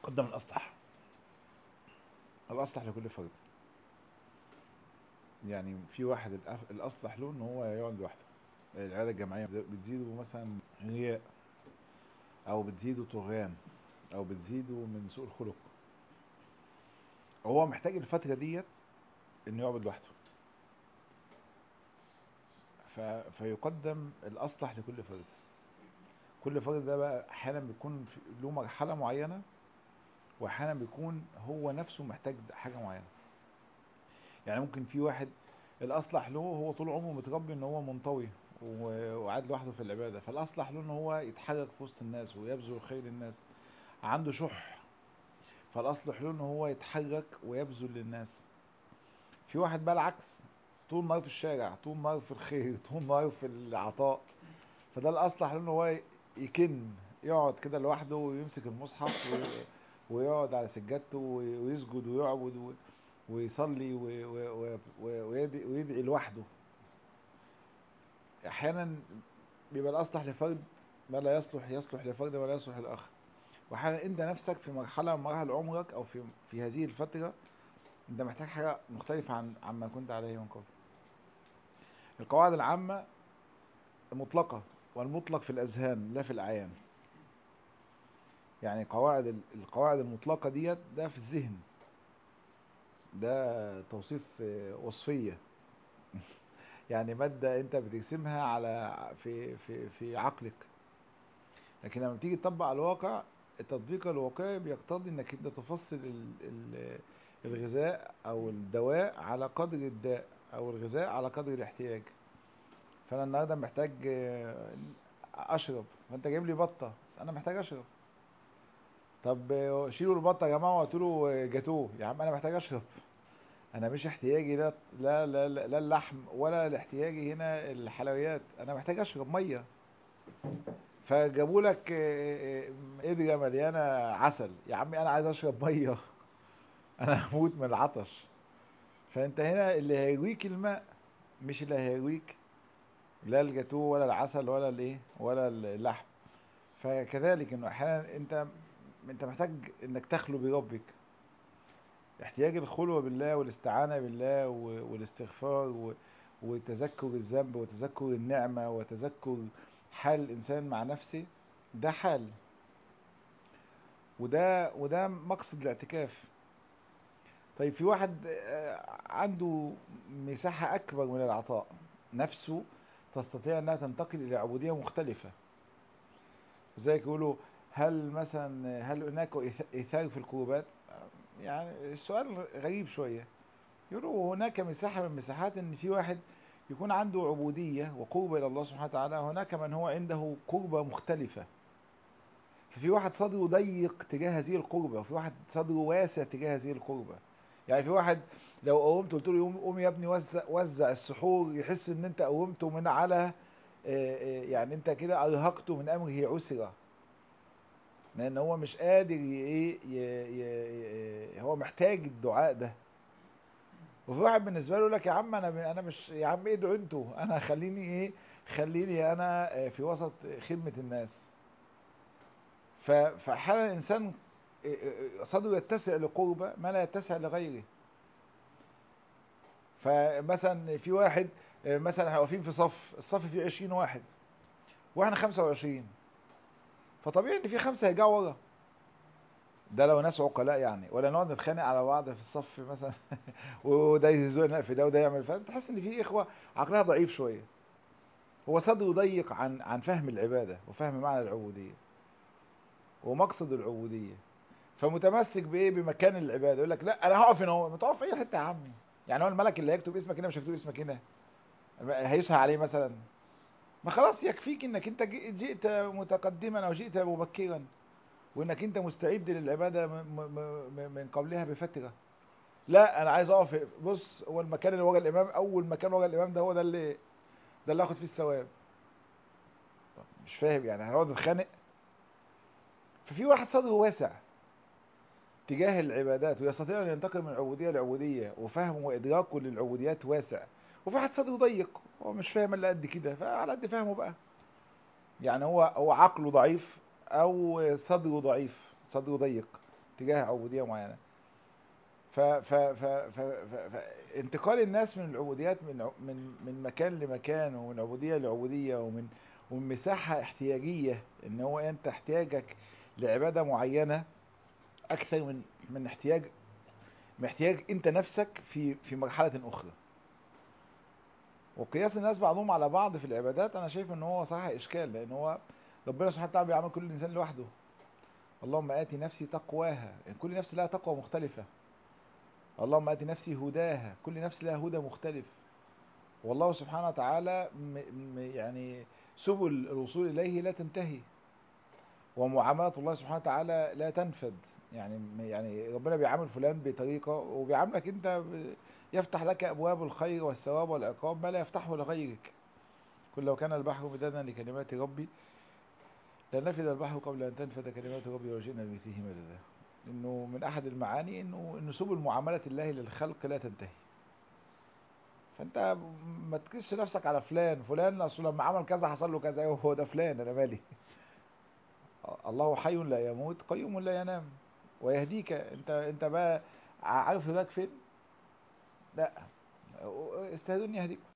قدم الأصلح الأصلح لكل فرد يعني في واحد الأف- الأصلح له إن هو يقعد لوحده العيادة الجماعية بتزيده مثلا رياء أو بتزيده طغيان أو بتزيده من سوء الخلق هو محتاج الفترة ديت إنه يقعد لوحده ف... فيقدم الأصلح لكل فرد كل فرد ده بقى أحيانا بيكون في- له مرحلة معينة وأحيانا بيكون هو نفسه محتاج حاجة معينة يعني ممكن في واحد الأصلح له هو طول عمره متربي إن هو منطوي و- وقاعد لوحده في العبادة فالأصلح له إن هو يتحرك في وسط الناس ويبذل الخير للناس عنده شح فالأصلح له إن هو يتحرك ويبذل للناس في واحد بقى العكس طول النهار في الشارع طول النهار في الخير طول النهار في العطاء فده الأصلح له إن هو يكن يقعد كده لوحده ويمسك المصحف و- ويقعد على سجادته وي- ويسجد ويعبد و- ويصلي و- و- و- و- ويدعي ويدعي لوحده احيانا بيبقى الاصلح لفرد ما لا يصلح يصلح لفرد ولا يصلح للاخر واحيانا انت نفسك في مرحله من مراحل عمرك او في في هذه الفتره انت محتاج حاجه مختلفه عن عما كنت عليه من قبل القواعد العامه مطلقه والمطلق في الاذهان لا في الاعيان يعني قواعد ال- القواعد المطلقه ديت ده في الذهن ده توصيف آه، وصفيه يعني مادة انت بترسمها على في في في عقلك لكن لما تيجي تطبق على الواقع التطبيق الواقعي بيقتضي انك انت تفصل ال- ال- الغذاء او الدواء على قدر الداء او الغذاء على قدر الاحتياج فانا النهارده محتاج آه، اشرب فانت جايب لي بطه انا محتاج اشرب طب آه، شيلوا البطه يا جماعه وقلت له آه، جاتوه يا عم انا محتاج اشرب انا مش احتياجي لا لا لا لا لا اللحم ولا الاحتياجي هنا الحلويات انا محتاج اشرب ميه فجابوا لك آه، آه، قدره مليانه عسل يا عمي انا عايز اشرب ميه انا هموت من العطش فانت هنا اللي هيرويك الماء مش اللي هيرويك لا الجاتوه ولا العسل ولا الايه ولا اللحم فكذلك انه احيانا انت انت محتاج انك تخلو بربك احتياج الخلوة بالله والاستعانة بالله و- والاستغفار و- وتذكر الذنب وتذكر النعمة وتذكر حال الإنسان مع نفسه ده حال وده وده مقصد الاعتكاف طيب في واحد آه، عنده مساحة أكبر من العطاء نفسه تستطيع أنها تنتقل إلى عبودية مختلفة زي يقولوا هل مثلا هل هناك إيث- إيثار في القربات يعني السؤال غريب شوية يقولوا هناك مساحة من مساحات ان في واحد يكون عنده عبودية وقربة الى الله سبحانه وتعالى هناك من هو عنده قربة مختلفة ففي واحد صدره ضيق تجاه هذه القربة وفي واحد صدره واسع تجاه هذه القربة يعني في واحد لو قومت قلت له قوم قوم يا ابني وزع وزع السحور يحس ان انت قومته من على آه، آه، يعني انت كده ارهقته من امره عسرا لان هو مش قادر ي- ايه ي- ي- ي- هو محتاج الدعاء ده وفي واحد بالنسبه له يقول لك يا عم انا انا مش يا عم ادعوا انتوا انا خليني ايه خليني انا آه، في وسط خدمه الناس ف- فاحيانا الانسان آه، آه، صدره يتسع لقربه ما لا يتسع لغيره فمثلا في واحد آه، مثلا احنا واقفين في صف الصف فيه 20 واحد واحنا 25 فطبيعي ان في خمسه هيرجعوا ورا ده لو ناس عقلاء يعني ولا نقعد نتخانق على بعض في الصف مثلا وده يزوق في ده وده يعمل فانت تحس ان في اخوه عقلها ضعيف شويه هو صدره ضيق عن عن فهم العباده وفهم معنى العبوديه ومقصد العبوديه فمتمسك بايه بمكان العباده يقول لك لا انا هقف هنا اهو ما تقف في اي حته يا عمي يعني هو الملك اللي هيكتب اسمك هنا مش هيكتب اسمك هنا هيسهى عليه مثلا ما خلاص يكفيك انك انت جي- جئت متقدما او جئت مبكرا وانك انت مستعد للعباده م- م- م- من قبلها بفتره لا انا عايز اقف بص هو المكان اللي ورا الامام اول مكان ورا الامام ده هو ده اللي ده اللي هاخد فيه الثواب طب مش فاهم يعني هنقعد نتخانق ففي واحد صدره واسع تجاه العبادات ويستطيع ان ينتقل من عبوديه لعبوديه وفهمه وادراكه للعبوديات واسع وفي واحد صدره ضيق هو مش فاهم الا قد كده فعلى قد فهمه بقى يعني هو هو عقله ضعيف او صدره ضعيف صدره ضيق تجاه عبودية معينة ف ف ف ف ف ف انتقال الناس من العبوديات من ع- من من مكان لمكان ومن عبودية لعبودية ومن ومن مساحة احتياجية ان هو انت احتياجك لعبادة معينة اكثر من من احتياج من احتياج انت نفسك في في مرحلة اخرى وقياس الناس بعضهم على بعض في العبادات انا شايف ان هو صراحة اشكال لان هو ربنا سبحانه وتعالى بيعمل كل انسان لوحده اللهم آتي نفسي تقواها يعني كل نفس لها تقوى مختلفة اللهم آتي نفسي هداها كل نفس لها هدى مختلف والله سبحانه وتعالى م م يعني سبل الوصول إليه لا تنتهي ومعاملة الله سبحانه وتعالى لا تنفد يعني يعني ربنا بيعامل فلان بطريقة وبيعاملك انت ب- يفتح لك أبواب الخير والثواب والعقاب ما لا يفتحه لغيرك قل لو كان البحر مدادا لكلمات ربي لنفد البحر قبل أن تنفد كلمات ربي وجئنا بمثله مددا إنه من أحد المعاني إنه إنه سبل معاملة الله للخلق لا تنتهي فأنت ما تقيسش نفسك على فلان فلان أصله لما عمل كذا حصل له كذا أيوه هو ده فلان أنا مالي الله حي لا يموت قيوم لا ينام ويهديك أنت أنت بقى عارف هداك فين؟ لا استهدوني يهديكم